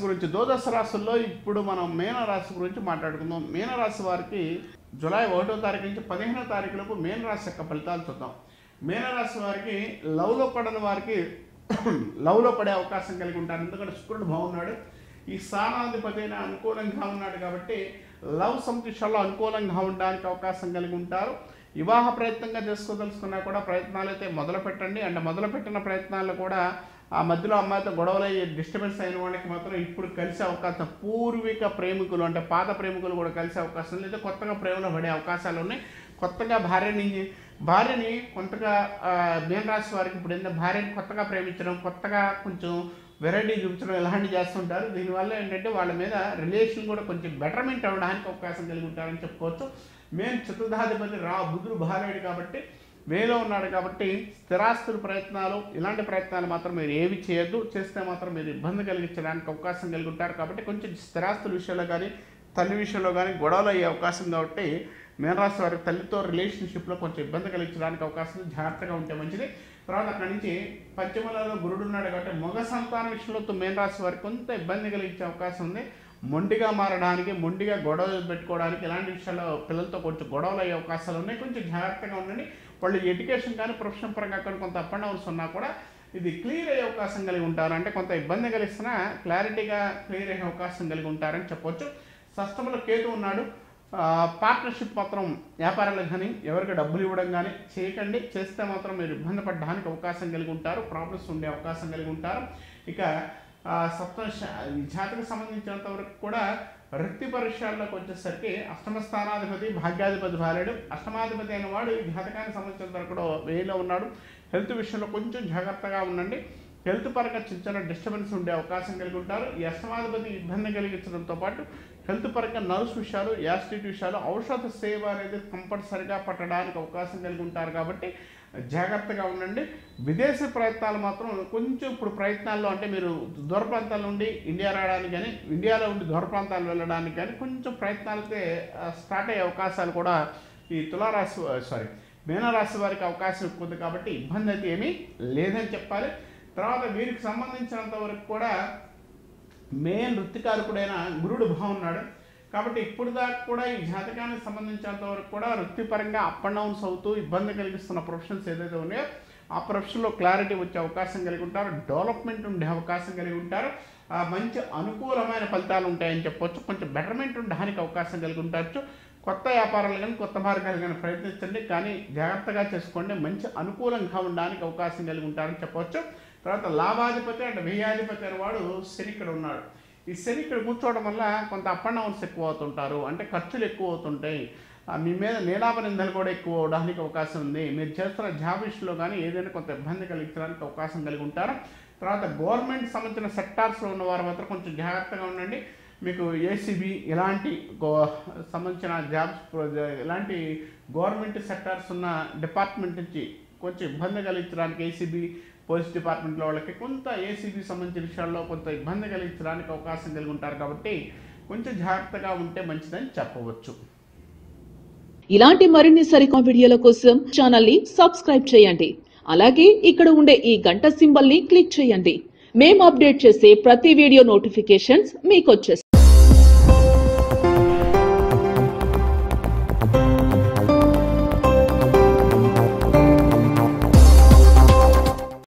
గురించి ద్వాదశ రాశుల్లో ఇప్పుడు మనం మీన రాశి గురించి మాట్లాడుకుందాం మీన రాశి వారికి జూలై ఒకటో తారీఖు నుంచి పదిహేనో తారీఖులకు మీన రాశి యొక్క ఫలితాలు చూద్దాం మీన రాశి వారికి లవ్లో పడని వారికి లవ్లో పడే అవకాశం కలిగి ఉంటారు ఎందుకంటే శుక్రుడు బాగున్నాడు ఈ స్థానాధిపతి అయిన అనుకూలంగా ఉన్నాడు కాబట్టి లవ్ సంతృష్టాల్లో అనుకూలంగా ఉండడానికి అవకాశం కలిగి ఉంటారు వివాహ ప్రయత్నంగా చేసుకోదలుచుకున్నా కూడా ప్రయత్నాలు అయితే మొదలు పెట్టండి అంటే మొదలు పెట్టిన ప్రయత్నాలు కూడా ఆ మధ్యలో అమ్మాయితో గొడవలు అయ్యి డిస్టర్బెన్స్ అయిన వాళ్ళకి మాత్రం ఇప్పుడు కలిసే అవకాశం పూర్వీక ప్రేమికులు అంటే పాత ప్రేమికులు కూడా కలిసే అవకాశం లేదా కొత్తగా ప్రేమలో పడే అవకాశాలు ఉన్నాయి కొత్తగా భార్యని భార్యని కొంతగా ఆ, మీన రాశి వారికి ఇప్పుడు ఏంటంటే భార్యని కొత్తగా ప్రేమించడం కొత్తగా కొంచెం వెరైటీ చూపించడం ఇలాంటివి చేస్తుంటారు దీనివల్ల ఏంటంటే వాళ్ళ మీద రిలేషన్ కూడా కొంచెం బెటర్మెంట్ అవ్వడానికి అవకాశం కలిగి ఉంటారని చెప్పుకోవచ్చు మేము చతుర్థాధిపతి రా బుధుడు భార్యుడు కాబట్టి వేలో ఉన్నాడు కాబట్టి స్థిరాస్తుల ప్రయత్నాలు ఇలాంటి ప్రయత్నాలు మాత్రం మీరు ఏవి చేయొద్దు చేస్తే మాత్రం మీరు ఇబ్బంది కలిగించడానికి అవకాశం కలిగి ఉంటారు కాబట్టి కొంచెం స్థిరాస్తుల విషయంలో కానీ తల్లి విషయంలో కానీ గొడవలు అయ్యే అవకాశం కాబట్టి మీనరాశి వారి తల్లితో రిలేషన్షిప్లో కొంచెం ఇబ్బంది కలిగించడానికి అవకాశం ఉంది. జాగ్రత్తగా ఉంటే మంచిది తర్వాత అక్కడి నుంచి పంచమలలో గురుడు ఉన్నాడు కాబట్టి మగ సంతాన విషయంలో మీనరాశి వారికి కొంత ఇబ్బంది కలిగించే అవకాశం ఉంది మొండిగా మారడానికి మొండిగా గొడవలు పెట్టుకోవడానికి ఇలాంటి విషయాల్లో పిల్లలతో కొంచెం గొడవలు అయ్యే అవకాశాలు ఉన్నాయి కొంచెం జాగ్రత్తగా ఉండండి వాళ్ళు ఎడ్యుకేషన్ కానీ ప్రొఫెషన్ పరంగా కానీ కొంత అప్ అండ్ డౌన్స్ ఉన్నా కూడా ఇది క్లియర్ అయ్యే అవకాశం కలిగి ఉంటారు అంటే కొంత ఇబ్బంది కలిగిస్తున్నా క్లారిటీగా క్లియర్ అయ్యే అవకాశం కలిగి ఉంటారని చెప్పొచ్చు షష్టంలో కేతు ఉన్నాడు పార్ట్నర్షిప్ మాత్రం వ్యాపారాలకు కానీ ఎవరికి డబ్బులు ఇవ్వడం కానీ చేయకండి చేస్తే మాత్రం మీరు ఇబ్బంది పడడానికి అవకాశం కలిగి ఉంటారు ప్రాబ్లమ్స్ ఉండే అవకాశం కలిగి ఉంటారు ఇక ఆ, సప్తమ శ- ఈ జాతకు సంబంధించినంత వరకు కూడా వృత్తి పరీక్షల్లోకి వచ్చేసరికి అష్టమ స్థానాధిపతి భాగ్యాధిపతి భార్యుడు అష్టమాధిపతి అయిన వాడు ఈ జాతకానికి సంబంధించినంత వరకు కూడా వేలో ఉన్నాడు హెల్త్ విషయంలో కొంచెం జాగ్రత్తగా ఉండండి హెల్త్ పరంగా చిన్న చిన్న డిస్టర్బెన్స్ ఉండే అవకాశం కలిగి ఉంటారు ఈ అష్టమాధిపతి ఇబ్బంది కలిగించడంతో పాటు హెల్త్ పరంగా నర్వ్స్ విషయాలు యాసిడిటీ విషయాలు ఔషధ సేవ అనేది కంపల్సరిగా పట్టడానికి అవకాశం కలిగి ఉంటారు కాబట్టి జాగ్రత్తగా ఉండండి విదేశీ ప్రయత్నాలు మాత్రం కొంచెం ఇప్పుడు ప్రయత్నాల్లో అంటే మీరు దూర ప్రాంతాల నుండి ఇండియా రావడానికి కానీ ఇండియాలో ఉండి దూర ప్రాంతాలు వెళ్ళడానికి కానీ కొంచెం ప్రయత్నాలు అయితే ఆ, స్టార్ట్ అయ్యే అవకాశాలు కూడా ఈ తులారాశి సారీ మీనరాశి వారికి అవకాశం ఎక్కువ ఉంది కాబట్టి ఇబ్బంది అయితే ఏమీ లేదని చెప్పాలి తర్వాత వీరికి సంబంధించినంత వరకు కూడా మెయిన్ వృత్తికారకుడైన గురుడు బాగున్నాడు కాబట్టి ఇప్పుడు దాకా కూడా ఈ జాతకానికి సంబంధించినంత వరకు కూడా వృత్తిపరంగా అప్ అండ్ డౌన్స్ అవుతూ ఇబ్బంది కలిగిస్తున్న ప్రొఫెషన్స్ ఏదైతే ఉన్నాయో ఆ ప్రొఫెషన్లో క్లారిటీ వచ్చే అవకాశం కలిగి ఉంటారు డెవలప్మెంట్ ఉండే అవకాశం కలిగి ఉంటారు ఆ, మంచి అనుకూలమైన ఫలితాలు ఉంటాయని చెప్పొచ్చు కొంచెం బెటర్మెంట్ ఉండడానికి అవకాశం కలిగి ఉండవచ్చు కొత్త వ్యాపారాలు కానీ కొత్త మార్గాలు కానీ ప్రయత్నించండి కానీ జాగ్రత్తగా చేసుకోండి మంచి అనుకూలంగా ఉండడానికి అవకాశం కలిగి ఉంటారని చెప్పొచ్చు తర్వాత లాభాధిపతి అంటే వ్యయాధిపతి అనే వాడు శని ఇక్కడ ఉన్నాడు ఈ శని ఇక్కడ కూర్చోవడం వల్ల కొంత అప్ అండ్ డౌన్స్ ఎక్కువ అవుతుంటారు అంటే ఖర్చులు ఎక్కువ అవుతుంటాయి ఆ, మీ మీద నీలాప నిందలు కూడా ఎక్కువ అవడానికి అవకాశం ఉంది మీరు చేస్తున్న జాబ్ విషయంలో కానీ ఏదైనా కొంత ఇబ్బంది కలిగించడానికి అవకాశం కలిగి ఉంటారు తర్వాత గవర్నమెంట్ సంబంధించిన సెక్టార్స్లో ఉన్న వారు మాత్రం కొంచెం జాగ్రత్తగా ఉండండి మీకు ఏసీబీ ఇలాంటి గో సంబంధించిన జాబ్స్ ప్రో- ఇలాంటి గవర్నమెంట్ సెక్టార్స్ ఉన్న డిపార్ట్మెంట్ నుంచి కొంచెం ఇబ్బంది కలిగించడానికి ఏసీబీ పోలీస్ డిపార్ట్మెంట్లో వాళ్ళకి కొంత ఏసీబీ సంబంధించిన విషయాల్లో కొంత ఇబ్బంది కలిగించడానికి అవకాశం కలిగి ఉంటారు కాబట్టి కొంచెం జాగ్రత్తగా ఉంటే మంచిదని చెప్పవచ్చు ఇలాంటి మరిన్ని సరికొత్త వీడియోల కోసం ఛానల్ ని సబ్స్క్రైబ్ చేయండి అలాగే ఇక్కడ ఉండే ఈ గంట సింబల్ ని క్లిక్ చేయండి మేము అప్డేట్ చేసే ప్రతి వీడియో నోటిఫికేషన్స్ మీకు వచ్చేస్తాయి